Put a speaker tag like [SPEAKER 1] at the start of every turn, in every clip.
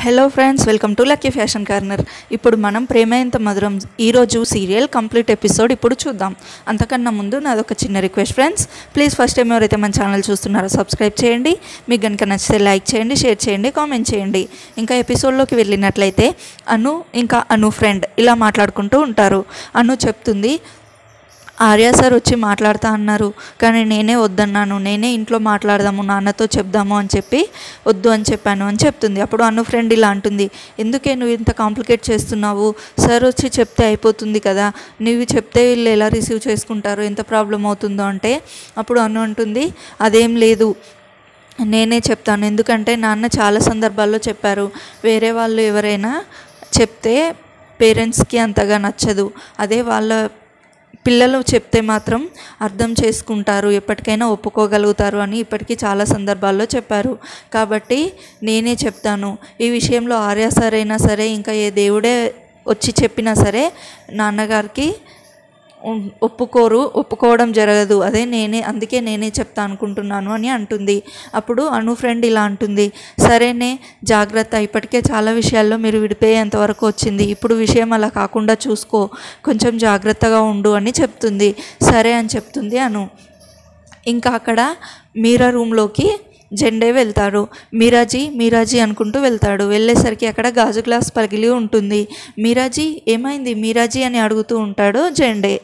[SPEAKER 1] hello friends welcome to lucky fashion corner ఇప్పుడు మనం ప్రేమ ఎంత మధురం ఈరోజు సీరియల్ కంప్లీట్ ఎపిసోడ్ ఇప్పుడు చూద్దాం అంతకన్నా ముందు నాదొక చిన్న request friends please first time ఎవరైతే మన ఛానల్ చూస్తున్నారో సబ్స్క్రైబ్ చేయండి మీకు కనుక నచ్చితే లైక్ చేయండి షేర్ చేయండి కామెంట్ చేయండి ఇంకా ఎపిసోడ్లోకి వెళ్ళినట్లయితే అను ఇంకా అను ఫ్రెండ్ ఇలా మాట్లాడుకుంటూ ఉంటారు అను చెప్తుంది ఆర్య సార్ వచ్చి మాట్లాడుతా అన్నారు కానీ నేనే వద్దన్నాను నేనే ఇంట్లో మాట్లాడదాము నాన్నతో చెప్దాము అని చెప్పి వద్దు అని చెప్పాను అని చెప్తుంది అప్పుడు అను ఫ్రెండ్ ఇలా అంటుంది ఎందుకే నువ్వు ఇంత కాంప్లికేట్ చేస్తున్నావు సార్ వచ్చి చెప్తే అయిపోతుంది కదా నువ్వు చెప్తే వీళ్ళు ఎలా రిసీవ్ చేసుకుంటారు ఎంత ప్రాబ్లం అవుతుందో అంటే అప్పుడు అను అంటుంది అదేం లేదు నేనే చెప్తాను ఎందుకంటే నాన్న చాలా సందర్భాల్లో చెప్పారు వేరే వాళ్ళు ఎవరైనా చెప్తే పేరెంట్స్కి అంతగా నచ్చదు అదే వాళ్ళ పిల్లలు చెప్తే మాత్రం అర్థం చేసుకుంటారు ఎప్పటికైనా ఒప్పుకోగలుగుతారు అని ఇప్పటికీ చాలా సందర్భాల్లో చెప్పారు కాబట్టి నేనే చెప్తాను ఈ విషయంలో ఆర్య సార్ అయినా సరే ఇంకా ఏ దేవుడే వచ్చి చెప్పినా సరే నాన్నగారికి ఉం- ఒప్పుకోరు ఒప్పుకోవడం జరగదు అదే నేనే అందుకే నేనే చెప్తా అనుకుంటున్నాను అని అంటుంది అప్పుడు అను ఫ్రెండ్ ఇలా అంటుంది సరేనే జాగ్రత్త ఇప్పటికే చాలా విషయాల్లో మీరు విడిపోయేంత వరకు వచ్చింది ఇప్పుడు విషయం అలా కాకుండా చూసుకో కొంచెం జాగ్రత్తగా ఉండు అని చెప్తుంది సరే అని చెప్తుంది అను ఇంకా అక్కడ మీరా రూమ్లోకి జెండే వెళ్తాడు మీరాజీ మీరాజీ అనుకుంటూ వెళ్తాడు వెళ్ళేసరికి అక్కడ గాజు గ్లాస్ పగిలి ఉంటుంది మీరాజీ ఏమైంది మీరాజీ అని అడుగుతూ ఉంటాడు జెండే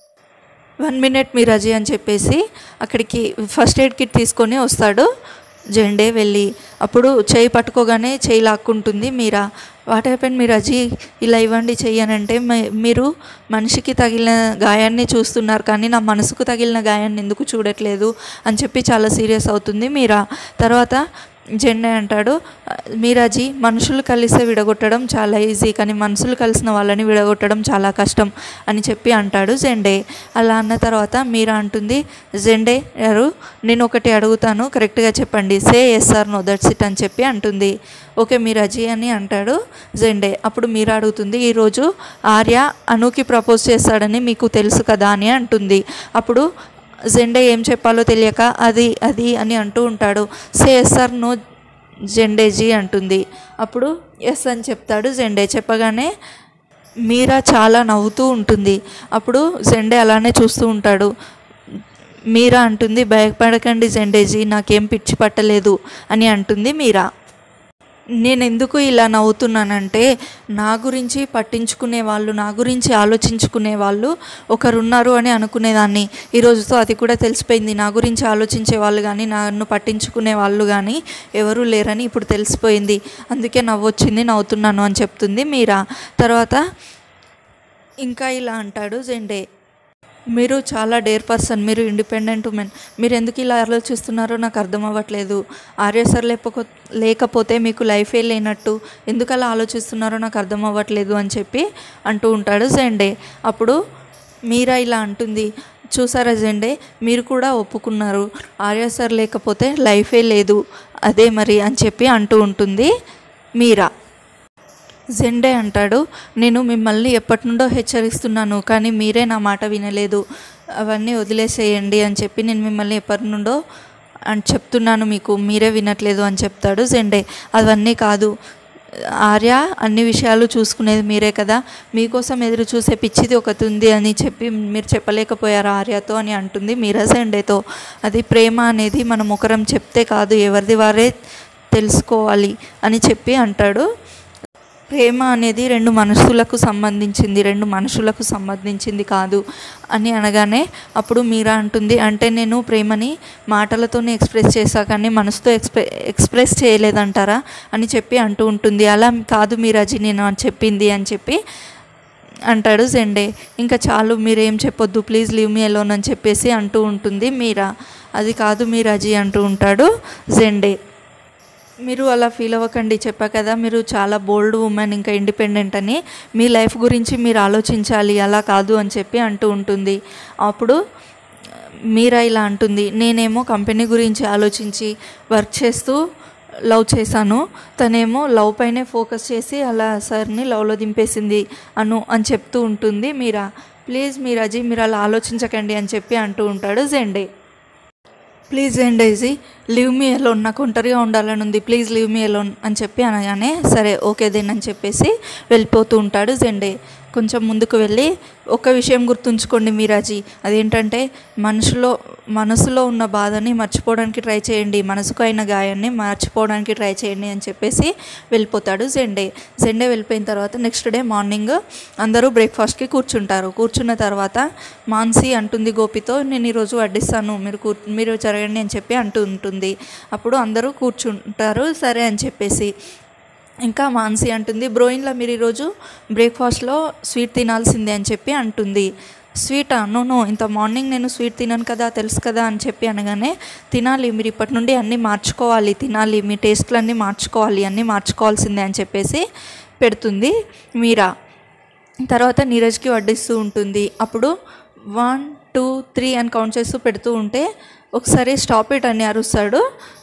[SPEAKER 1] వన్ మినిట్ మీరాజీ అని చెప్పేసి అక్కడికి ఫస్ట్ ఎయిడ్ కిట్ తీసుకొని వస్తాడు జెండే వెళ్ళి అప్పుడు చేయి పట్టుకోగానే చేయి లాక్కుంటుంది మీరా వాట్ హ్యాపెన్ మీరాజీ ఇలా ఇవ్వండి చెయ్యి అని అంటే మీ- మీరు మనిషికి తగిలిన గాయాన్ని చూస్తున్నారు కానీ నా మనసుకు తగిలిన గాయాన్ని ఎందుకు చూడట్లేదు అని చెప్పి చాలా సీరియస్ అవుతుంది మీరా తర్వాత జెండే అంటాడు మీరాజీ మనుషులు కలిస్తే విడగొట్టడం చాలా ఈజీ కానీ మనుషులు కలిసిన వాళ్ళని విడగొట్టడం చాలా కష్టం అని చెప్పి అంటాడు జెండే అలా అన్న తర్వాత మీరా అంటుంది జెండే గారు నేను ఒకటి అడుగుతాను కరెక్ట్గా చెప్పండి say yes sir no that's it అని చెప్పి అంటుంది ఓకే మీరాజీ అని అంటాడు జెండే అప్పుడు మీరా అడుగుతుంది ఈరోజు ఆర్య అనుకి ప్రపోజ్ చేస్తాడని మీకు తెలుసు కదా అని అంటుంది అప్పుడు జెండే ఏం చెప్పాలో తెలియక అది అది అని అంటూ ఉంటాడు say yes sir no Jendeji అంటుంది అప్పుడు ఎస్ అని చెప్తాడు జెండే చెప్పగానే మీరా చాలా నవ్వుతూ ఉంటుంది అప్పుడు జెండే అలానే చూస్తూ ఉంటాడు మీరా అంటుంది భయపడకండి జెండేజీ నాకేం పిచ్చి పట్టలేదు అని అంటుంది మీరా నేను ఎందుకు ఇలా నవ్వుతున్నానంటే నా గురించి పట్టించుకునే వాళ్ళు నా గురించి ఆలోచించుకునే వాళ్ళు ఒకరున్నారు అని అనుకునేదాన్ని ఈ రోజుతో అది కూడా తెలిసిపోయింది నా గురించి ఆలోచించే వాళ్ళు కానీ నన్ను పట్టించుకునే వాళ్ళు కానీ ఎవరూ లేరని ఇప్పుడు తెలిసిపోయింది అందుకే నవ్వొచ్చింది నవ్వుతున్నాను అని చెప్తుంది మీరా తర్వాత ఇంకా ఇలా అంటాడు జెండే మీరు చాలా డేర్ పర్సన్ మీరు ఇండిపెండెంట్ ఉమెన్ మీరు ఎందుకు ఇలా ఆలోచిస్తున్నారో నాకు అర్థం అవ్వట్లేదు ఆర్య సార్ లేకపో లేకపోతే మీకు లైఫే లేనట్టు ఎందుకు అలా ఆలోచిస్తున్నారో నాకు అర్థం అవ్వట్లేదు అని చెప్పి అంటూ ఉంటాడు జెండే అప్పుడు మీరా ఇలా అంటుంది చూసారా జెండే మీరు కూడా ఒప్పుకున్నారు ఆర్య సార్ లేకపోతే లైఫే లేదు అదే మరి అని చెప్పి అంటూ ఉంటుంది మీరా జెండే అంటాడు నేను మిమ్మల్ని ఎప్పటి నుండో హెచ్చరిస్తున్నాను కానీ మీరే నా మాట వినలేదు అవన్నీ వదిలేసేయండి అని చెప్పి నేను మిమ్మల్ని ఎప్పటి నుండో అని చెప్తున్నాను మీకు మీరే వినట్లేదు అని చెప్తాడు జెండే అవన్నీ కాదు ఆర్య అన్ని విషయాలు చూసుకునేది మీరే కదా మీకోసం ఎదురు చూసే పిచ్చిది ఒకటి ఉంది అని చెప్పి మీరు చెప్పలేకపోయారా ఆర్యతో అని అంటుంది మీరా జెండేతో అది ప్రేమ అనేది మనం ఒకరం చెప్తే కాదు ఎవరిది వారే తెలుసుకోవాలి అని చెప్పి అంటాడు ప్రేమ అనేది రెండు మనసులకు సంబంధించింది రెండు మనుషులకు సంబంధించింది కాదు అని అనగానే అప్పుడు మీరా అంటుంది అంటే నేను ప్రేమని మాటలతోనే ఎక్స్ప్రెస్ చేశా కానీ మనసుతో ఎక్స్ప్రె ఎక్స్ప్రెస్ చేయలేదంటారా అని చెప్పి అంటూ ఉంటుంది అలా కాదు మీరాజీ నేను అని చెప్పింది అని చెప్పి అంటాడు జెండే ఇంకా చాలు మీరేం చెప్పొద్దు ప్లీజ్ లీవ్ మీ అలోన్ అని చెప్పేసి అంటూ ఉంటుంది మీరా అది కాదు మీరాజీ అంటూ ఉంటాడు జెండే మీరు అలా ఫీల్ అవ్వకండి చెప్పా కదా మీరు చాలా బోల్డ్ ఉమెన్ ఇంకా ఇండిపెండెంట్ అని మీ లైఫ్ గురించి మీరు ఆలోచించాలి అలా కాదు అని చెప్పి అంటూ ఉంటుంది అప్పుడు మీరా ఇలా అంటుంది నేనేమో కంపెనీ గురించి ఆలోచించి వర్క్ చేస్తూ లవ్ చేశాను తనేమో లవ్ పైనే ఫోకస్ చేసి అలా సార్ని లవ్లో దింపేసింది అను అని చెప్తూ ఉంటుంది మీరా ప్లీజ్ మీరాజీ మీరు అలా ఆలోచించకండి అని చెప్పి అంటూ ఉంటాడు జెండే ప్లీజ్ ఏం డైజీ లీవ్ మీ ఎలోన్ నాకు ఒంటరిగా ఉండాలని ఉంది ప్లీజ్ లీవ్ మీ ఎలోన్ అని చెప్పి అనగానే సరే ఓకే దెన్ అని చెప్పేసి వెళ్ళిపోతూ ఉంటాడు జెండే కొంచెం ముందుకు వెళ్ళి ఒక విషయం గుర్తుంచుకోండి మీరాజీ అదేంటంటే మనసులో మనసులో ఉన్న బాధని మర్చిపోవడానికి ట్రై చేయండి మనసుకు అయిన గాయాన్ని మర్చిపోవడానికి ట్రై చేయండి అని చెప్పేసి వెళ్ళిపోతాడు జెండే జెండే వెళ్ళిపోయిన తర్వాత నెక్స్ట్ డే మార్నింగ్ అందరూ బ్రేక్ఫాస్ట్కి కూర్చుంటారు కూర్చున్న తర్వాత మాన్సి అంటుంది గోపితో నేను ఈరోజు వడ్డిస్తాను మీరు కూ మీరు జరగండి అని చెప్పి అంటూ ఉంటుంది అప్పుడు అందరూ కూర్చుంటారు సరే అని చెప్పేసి ఇంకా మాన్సి అంటుంది బ్రోయిన్లో మీరు ఈరోజు బ్రేక్ఫాస్ట్లో స్వీట్ తినాల్సిందే అని చెప్పి అంటుంది స్వీటా నో నో ఇంత మార్నింగ్ నేను స్వీట్ తినను కదా తెలుసు కదా అని చెప్పి అనగానే తినాలి మీరు ఇప్పటి నుండి అన్నీ మార్చుకోవాలి తినాలి మీ టేస్ట్లు అన్నీ మార్చుకోవాలి అన్నీ మార్చుకోవాల్సిందే అని చెప్పేసి పెడుతుంది మీరా తర్వాత నీరజ్కి వడ్డిస్తూ ఉంటుంది అప్పుడు వన్ టూ త్రీ అని కౌంట్ చేస్తూ పెడుతూ ఉంటే ఒకసారి స్టాప్ ఇట్ అని అరుస్తాడు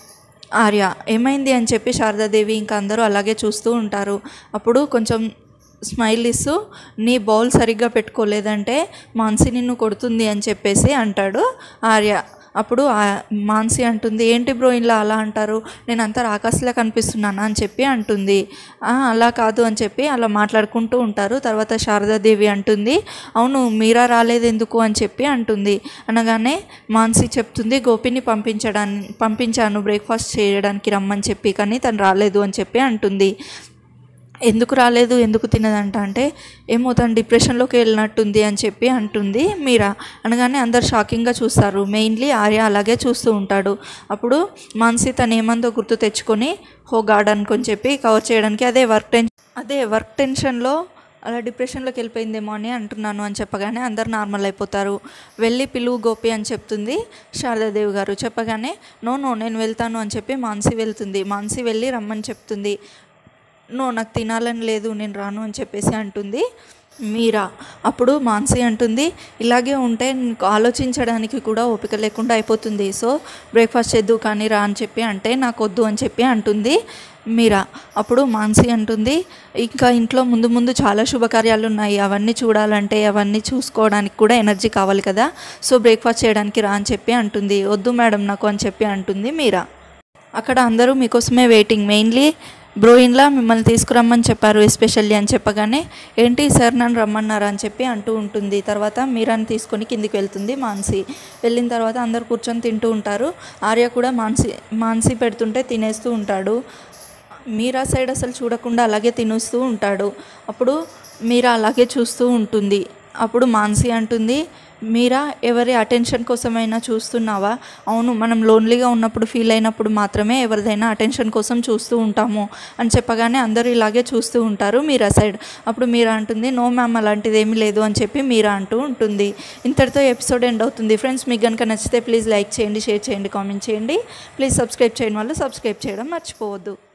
[SPEAKER 1] ఆర్య ఏమైంది అని చెప్పి శారదాదేవి ఇంకా అందరూ అలాగే చూస్తూ ఉంటారు అప్పుడు కొంచెం స్మైల్ ఇస్తూ నీ బౌల్ సరిగ్గా పెట్టుకోలేదంటే మాన్సి నిన్ను కొడుతుంది అని చెప్పేసి అంటాడు ఆర్య అప్పుడు ఆ- మాన్సి అంటుంది ఏంటి బ్రో ఇలా అలా అంటారు నేను అంతా రాకాసులా కనిపిస్తున్నానా అని చెప్పి అంటుంది "ఆ, అలా కాదు అని చెప్పి అలా మాట్లాడుకుంటూ ఉంటారు తర్వాత శారదాదేవి అంటుంది అవును మీరా రాలేదు ఎందుకు అని చెప్పి అంటుంది అనగానే మాన్సి చెప్తుంది గోపిని పంపించడానికి పంపించాను బ్రేక్ఫాస్ట్ చేయడానికి రమ్మని చెప్పి కానీ తను రాలేదు అని చెప్పి అంటుంది ఎందుకు రాలేదు ఎందుకు తినదంట అంటే ఏమో తను డిప్రెషన్లోకి వెళ్ళినట్టుంది అని చెప్పి అంటుంది మీరా అనగానే అందరు షాకింగ్గా చూస్తారు మెయిన్లీ ఆర్య అలాగే చూస్తూ ఉంటాడు అప్పుడు మాన్సి తను ఏమందో గుర్తు తెచ్చుకొని హో గాడ్ అనుకొని చెప్పి కవర్ చేయడానికి అదే వర్క్ టెన్ అదే వర్క్ టెన్షన్లో అలా డిప్రెషన్లోకి వెళ్ళిపోయిందేమో అని అంటున్నాను అని చెప్పగానే అందరు నార్మల్ అయిపోతారు వెళ్ళి పిలువు గోపి అని చెప్తుంది శారదాదేవి గారు చెప్పగానే నో నో నేను వెళ్తాను అని చెప్పి మాన్సి వెళ్తుంది మాన్సి వెళ్ళి రమ్మని చెప్తుంది నో నాకు తినాలని లేదు నేను రాను అని చెప్పేసి అంటుంది మీరా అప్పుడు మాన్సి అంటుంది ఇలాగే ఉంటే నీకు ఆలోచించడానికి కూడా ఓపిక లేకుండా అయిపోతుంది సో బ్రేక్ఫాస్ట్ చేద్దు కానీ రా అని చెప్పి అంటే నాకు వద్దు అని చెప్పి అంటుంది మీరా అప్పుడు మాన్సి అంటుంది ఇంకా ఇంట్లో ముందు ముందు చాలా శుభకార్యాలు ఉన్నాయి అవన్నీ చూడాలంటే అవన్నీ చూసుకోవడానికి కూడా ఎనర్జీ కావాలి కదా సో బ్రేక్ఫాస్ట్ చేయడానికి రా అని చెప్పి అంటుంది వద్దు మేడం నాకు అని చెప్పి అంటుంది మీరా అక్కడ అందరూ మీకోసమే వెయిటింగ్ మెయిన్లీ బ్రోయిన్లా మిమ్మల్ని తీసుకురమ్మని చెప్పారు ఎస్పెషల్లీ అని చెప్పగానే ఏంటి సార్ నన్ను రమ్మన్నారా అని చెప్పి అంటూ ఉంటుంది తర్వాత మీరాని తీసుకొని కిందికి వెళ్తుంది మాన్సి వెళ్ళిన తర్వాత అందరు కూర్చొని తింటూ ఉంటారు ఆర్య కూడా మాన్సి మాన్సి పెడుతుంటే తినేస్తూ ఉంటాడు మీరా సైడ్ అసలు చూడకుండా అలాగే తినేస్తూ ఉంటాడు అప్పుడు మీరా అలాగే చూస్తూ ఉంటుంది అప్పుడు మాన్సి అంటుంది మీరా ఎవరి అటెన్షన్ కోసమైనా చూస్తున్నావా అవును మనం లోన్లీగా ఉన్నప్పుడు ఫీల్ అయినప్పుడు మాత్రమే ఎవరిదైనా అటెన్షన్ కోసం చూస్తూ ఉంటాము అని చెప్పగానే అందరూ ఇలాగే చూస్తూ ఉంటారు మీరా సైడ్ అప్పుడు మీరా అంటుంది నో మ్యామ్ అలాంటిది ఏమీ లేదు అని చెప్పి మీరా అంటూ ఉంటుంది ఇంతటితో ఎపిసోడ్ ఎండ్ అవుతుంది ఫ్రెండ్స్ మీకు కనుక నచ్చితే ప్లీజ్ లైక్ చేయండి షేర్ చేయండి కామెంట్ చేయండి ప్లీజ్ సబ్స్క్రైబ్ చేయడం వల్ల సబ్స్క్రైబ్ చేయడం మర్చిపోవద్దు